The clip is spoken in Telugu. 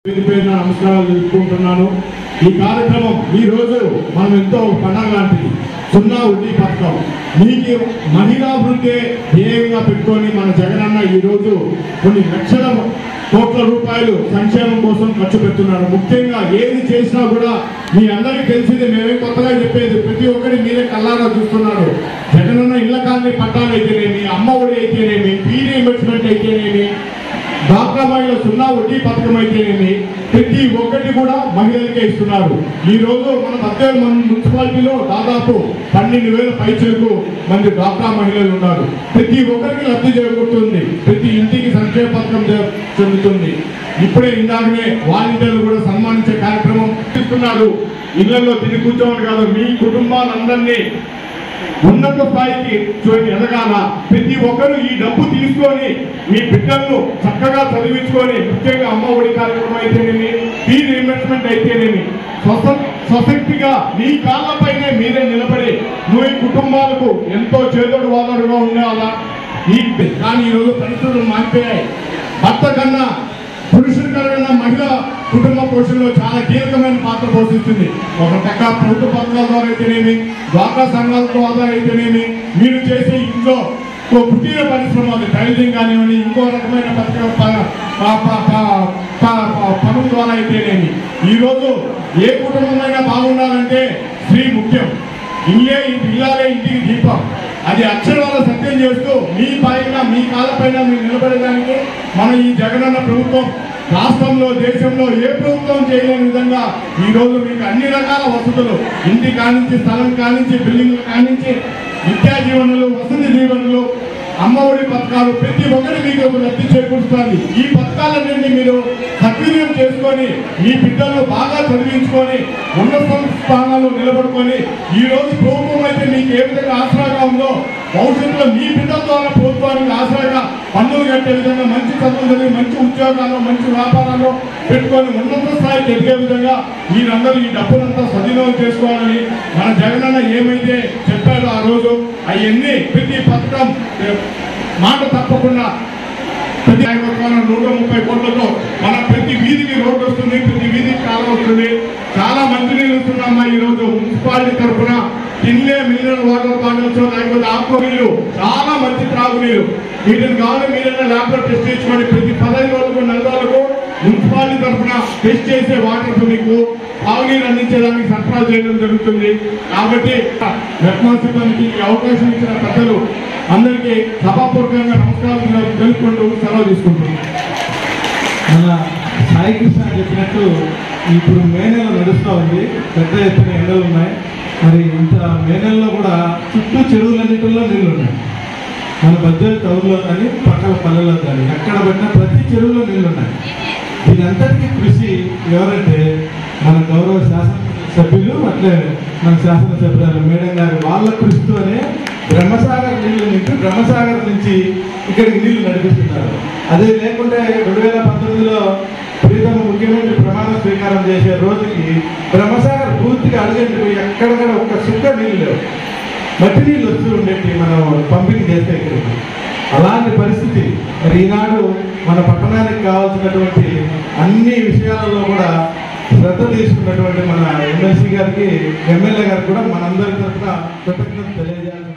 పేరు పేరున నమస్కారాలు తెలుపుకుంటున్నాను ఈ కార్యక్రమం ఈ రోజు మనం ఎంతో పండగ లాంటిది సున్నా వడ్డీ పథకం మీకు మహిళాభివృద్ధి ధ్యేయంగా పెట్టుకొని మన జగనన్న ఈ రోజు కొన్ని లక్షల కోట్ల రూపాయలు సంక్షేమం కోసం ఖర్చు పెడుతున్నారు ముఖ్యంగా ఏది చేసినా కూడా మీ అందరికీ తెలిసింది మేమే కొత్తగా చెప్పేది ప్రతి ఒక్కరి మీరే కల్లారా చూస్తున్నారు జగనన్న ఇళ్ల కాలనీ పట్టాలు అయితేనేమి అమ్మ ఒడి అయితేనేమి పీడీ ఇన్వెస్ట్మెంట్ అయితేనేమి డాక్రా మహిళ సున్నా వడ్డీ పథకం అయితేనేమి ప్రతి ఒక్కటి కూడా మహిళలకే ఇస్తున్నారు ఈ రోజు మన మధ్య మన మున్సిపాలిటీలో దాదాపు పన్నెండు వేల పైచలకు మంది డాక్రా మహిళలు ఉన్నారు ప్రతి ఒక్కరికి లబ్ధి చేకూరుతుంది ప్రతి ఇంటికి సంక్షేమ పథకం చే- చెందుతుంది ఇప్పుడే ఇందాకనే వాలంటీర్లు కూడా సన్మానించే కార్యక్రమం ఇస్తున్నారు ఇళ్లలో తిరిగి కూర్చోమని కాదు మీ కుటుంబాలందరినీ ఉన్నత స్థాయికి చూడండి ఎదగాల ప్రతి ఒక్కరు ఈ డబ్బు తీసుకొని మీ బిడ్డలను చక్కగా చదివించుకొని ముఖ్యంగా అమ్మ ఒడి కార్యక్రమం అయితేనేమి ఫీ రీఇన్వెస్ట్మెంట్ అయితేనేమి స్వస- స్వశక్తిగా మీ కాళ్ళపైనే మీరే నిలబడి మీ కుటుంబాలకు ఎంతో చేదోడు వాదోడుగా ఉండేవాళ్ళ ఈ కానీ ఈరోజు పరిస్థితులు మారిపోయాయి భర్త కన్నా పురుషుడి కన్నా మహిళ కుటుంబ పోషణలో చాలా కీలకమైన పాత్ర పోషిస్తుంది ఒక పక్క ప్రభుత్వ పథకాల ద్వారా అయితేనేమి డ్వాక్రా సంఘాల ద్వారా అయితేనేమి మీరు చేసే ఇంట్లో ఓ కుటీర పరిశ్రమ అది టైలరింగ్ కానివ్వండి ఇంకో రకమైన పథక ప- ప- ప- ప- ప- ప- పనుల ద్వారా అయితేనేమి ఈరోజు ఏ కుటుంబమైనా బాగుండాలంటే స్త్రీ ముఖ్యం ఇల్లే ఇల్లాలే ఇంటికి దీపం అది అక్షరాల సత్యం చేస్తూ మీ పైన మీ కాళ్ళపైన మీరు నిలబడడానికి మన ఈ జగనన్న ప్రభుత్వం రాష్ట్రంలో దేశంలో ఏ ప్రభుత్వం చేయలేని విధంగా ఈ రోజు మీకు అన్ని రకాల వసతులు ఇంటి కానించి స్థలం కానించి బిల్డింగ్లు కానించి విద్యా జీవనలు వసతి జీవనలు అమ్మఒడి పథకాలు ప్రతి ఒక్కరి మీకు లబ్ధి చేకూరుస్తుంది ఈ పథకాలన్నింటినీ మీరు సద్వినియోగం చేసుకొని మీ బిడ్డలను బాగా చదివించుకొని ఉన్నత స్థానాల్లో నిలబడుకొని ఈ రోజు ప్రభుత్వం అయితే మీకు ఏ విధంగా ఆసరాగా ఉందో భవిష్యత్తులో మీ బిడ్డల ద్వారా ప్రభుత్వానికి ఆసరాగా పన్నులు కట్టే విధంగా మంచి చదువులు చదివి మంచి ఉద్యోగాలు మంచి వ్యాపారాలు పెట్టుకొని ఉన్నత స్థాయికి ఎదిగే విధంగా మీరందరూ ఈ డబ్బునంతా సద్వినియోగం చేసుకోవాలని మన జగనన్న ఏమైతే చెప్పారో ఆ రోజు అవన్నీ ప్రతి పథకం ఏ, మాట తప్పకుండా ప్రతి ఐవత్వాల నూట ముప్పై కోట్లతో మన ప్రతి వీధికి రోడ్డు వస్తుంది ప్రతి వీధికి కాలం వస్తుంది చాలా మంచి నీళ్ళు వస్తున్నామ్మా ఈ రోజు మున్సిపాలిటీ తరఫున కిన్లే మినరల్ వాటర్ బాటిల్స్ లేకపోతే ఆక్వా నీళ్ళు చాలా మంచి త్రాగునీరు వీటిని కావాలి మీరైనా ల్యాబ్ లో టెస్ట్ చేసుకోండి ప్రతి పదహైదు రోజులకు నెల రోజులకు మున్సిపాలిటీ తరఫున టెస్ట్ చేసే వాటర్ మీకు తాగునీరు అందించడానికి సరఫరా చేయడం జరుగుతుంది కాబట్టి మెట్మాన్ సిబ్బందికి ఈ అవకాశం ఇచ్చిన పెద్దలు అందరికీ సభాపూర్వకంగా నమస్కారాలు తెలుపుకుంటూ సెలవు తీసుకుంటున్నాను మన సాయి కృష్ణ చెప్పినట్టు ఇప్పుడు మే నెల నడుస్తూ ఉంది పెద్ద ఎత్తున ఎండలు ఉన్నాయి మరి ఇంత మే నెలలో కూడా చుట్టూ చెరువులన్నిటిలో నీళ్ళు ఉన్నాయి మన బద్దెల టౌన్లో కానీ పక్కన పల్లెల్లో కానీ ఎక్కడ పడినా ప్రతి చెరువులో నీళ్ళు ఉన్నాయి దీనంతటికీ కృషి ఎవరంటే మన గౌరవ శాసన సభ్యులు అట్లే మన శాసనసభ్యులు మేడం గారు వాళ్ళ కృషితోనే బ్రహ్మసాగర్ నీళ్లు నింపి బ్రహ్మసాగర్ నుంచి ఇక్కడికి నీళ్లు నడిపిస్తున్నారు అదే లేకుంటే రెండు వేల పంతొమ్మిదిలో ప్రీతమ ముఖ్యమంత్రి ప్రమాణ స్వీకారం చేసే రోజుకి బ్రహ్మసాగర్ పూర్తిగా అడుగంటిపోయి ఎక్కడక్కడ ఒక్క సుక్క నీళ్ళు లేవు మట్టి నీళ్ళు వస్తూ ఉండేవి మనం పంపిణీ చేస్తే ఇక్కడికి అలాంటి పరిస్థితి మరి ఈనాడు మన పట్టణానికి కావాల్సినటువంటి అన్ని విషయాలలో కూడా శ్రద్ధ తీసుకున్నటువంటి మన ఎమ్మెల్సీ గారికి ఎమ్మెల్యే గారికి కూడా మనందరి తరఫున కృతజ్ఞతలు తెలియజేయాలని